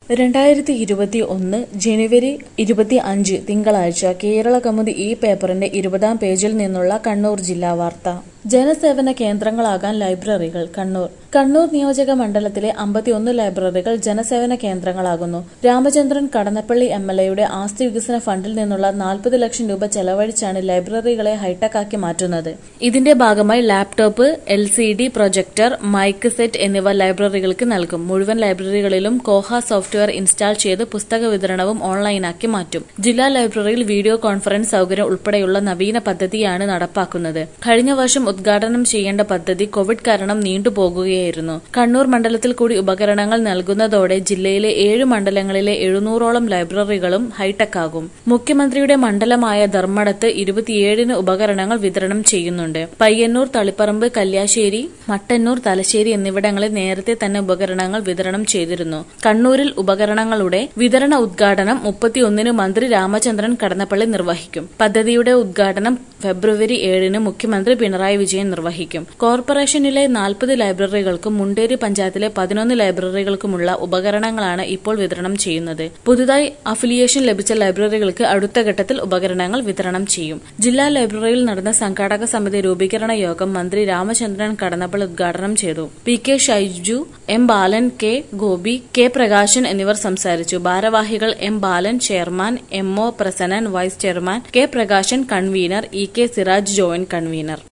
രണ്ടായിരത്തി ഇരുപത്തി ഒന്ന് ജനുവരി ഇരുപത്തി അഞ്ച് തിങ്കളാഴ്ച കേരള കൗമുദി ഈ പേപ്പറിന്റെ ഇരുപതാം പേജിൽ നിന്നുള്ള കണ്ണൂർ ജില്ലാ വാർത്ത ജനസേവന കേന്ദ്രങ്ങളാകാൻ ലൈബ്രറികൾ കണ്ണൂർ കണ്ണൂർ നിയോജക മണ്ഡലത്തിലെ അമ്പത്തിയൊന്ന് ലൈബ്രറികൾ ജനസേവന കേന്ദ്രങ്ങളാകുന്നു രാമചന്ദ്രൻ കടന്നപ്പള്ളി എം എൽ എയുടെ ആസ്തി വികസന ഫണ്ടിൽ നിന്നുള്ള നാൽപ്പത് ലക്ഷം രൂപ ചെലവഴിച്ചാണ് ലൈബ്രറികളെ ഹൈടെക് ആക്കി മാറ്റുന്നത് ഇതിന്റെ ഭാഗമായി laptop L C D projector mic set എന്നിവ ലൈബ്രറികൾക്ക് നൽകും മുഴുവൻ ലൈബ്രറികളിലും കോഹ സോഫ്റ്റ്വെയർ ഇൻസ്റ്റാൾ ചെയ്ത് പുസ്തക വിതരണവും ഓൺലൈനാക്കി മാറ്റും ജില്ലാ ലൈബ്രറിയിൽ വീഡിയോ കോൺഫറൻസ് സൗകര്യം ഉൾപ്പെടെയുള്ള നവീന പദ്ധതിയാണ് നടപ്പാക്കുന്നത് കഴിഞ്ഞ വർഷം ഉദ്ഘാടനം ചെയ്യേണ്ട പദ്ധതി കോവിഡ് കാരണം നീണ്ടുപോകുകയായിരുന്നു കണ്ണൂർ മണ്ഡലത്തിൽ കൂടി ഉപകരണങ്ങൾ നൽകുന്നതോടെ ജില്ലയിലെ ഏഴ് മണ്ഡലങ്ങളിലെ എഴുന്നൂറോളം ലൈബ്രറികളും ഹൈടെക് ആകും മുഖ്യമന്ത്രിയുടെ മണ്ഡലമായ ധർമ്മടത്ത് ഇരുപത്തിയേഴിന് ഉപകരണങ്ങൾ വിതരണം ചെയ്യുന്നുണ്ട് പയ്യന്നൂർ തളിപ്പറമ്പ് കല്യാശ്ശേരി മട്ടന്നൂർ തലശ്ശേരി എന്നിവിടങ്ങളിൽ നേരത്തെ തന്നെ ഉപകരണങ്ങൾ വിതരണം ചെയ്തിരുന്നു കണ്ണൂരിൽ ഉപകരണങ്ങളുടെ വിതരണ ഉദ്ഘാടനം മുപ്പത്തിയൊന്നിന് മന്ത്രി രാമചന്ദ്രൻ കടന്നപ്പള്ളി നിർവഹിക്കും പദ്ധതിയുടെ ഉദ്ഘാടനം ഫെബ്രുവരി ഏഴിന് മുഖ്യമന്ത്രി പിണറായി വിജയൻ നിർവഹിക്കും കോർപ്പറേഷനിലെ നാൽപ്പത് ലൈബ്രറികൾക്കും മുണ്ടേരി പഞ്ചായത്തിലെ പതിനൊന്ന് ലൈബ്രറികൾക്കുമുള്ള ഉപകരണങ്ങളാണ് ഇപ്പോൾ വിതരണം ചെയ്യുന്നത് പുതുതായി അഫിലിയേഷൻ ലഭിച്ച ലൈബ്രറികൾക്ക് അടുത്ത ഘട്ടത്തിൽ ഉപകരണങ്ങൾ വിതരണം ചെയ്യും ജില്ലാ ലൈബ്രറിയിൽ നടന്ന സംഘാടക സമിതി രൂപീകരണ യോഗം മന്ത്രി രാമചന്ദ്രൻ കടന്നപ്പള്ളി ഉദ്ഘാടനം ചെയ്തു P K Shaiju M Balan K Gopi K Prakashan എന്നിവർ സംസാരിച്ചു ഭാരവാഹികൾ M Balan chairman M O Prasannan vice chairman K Prakashan convener E K Siraj joint convener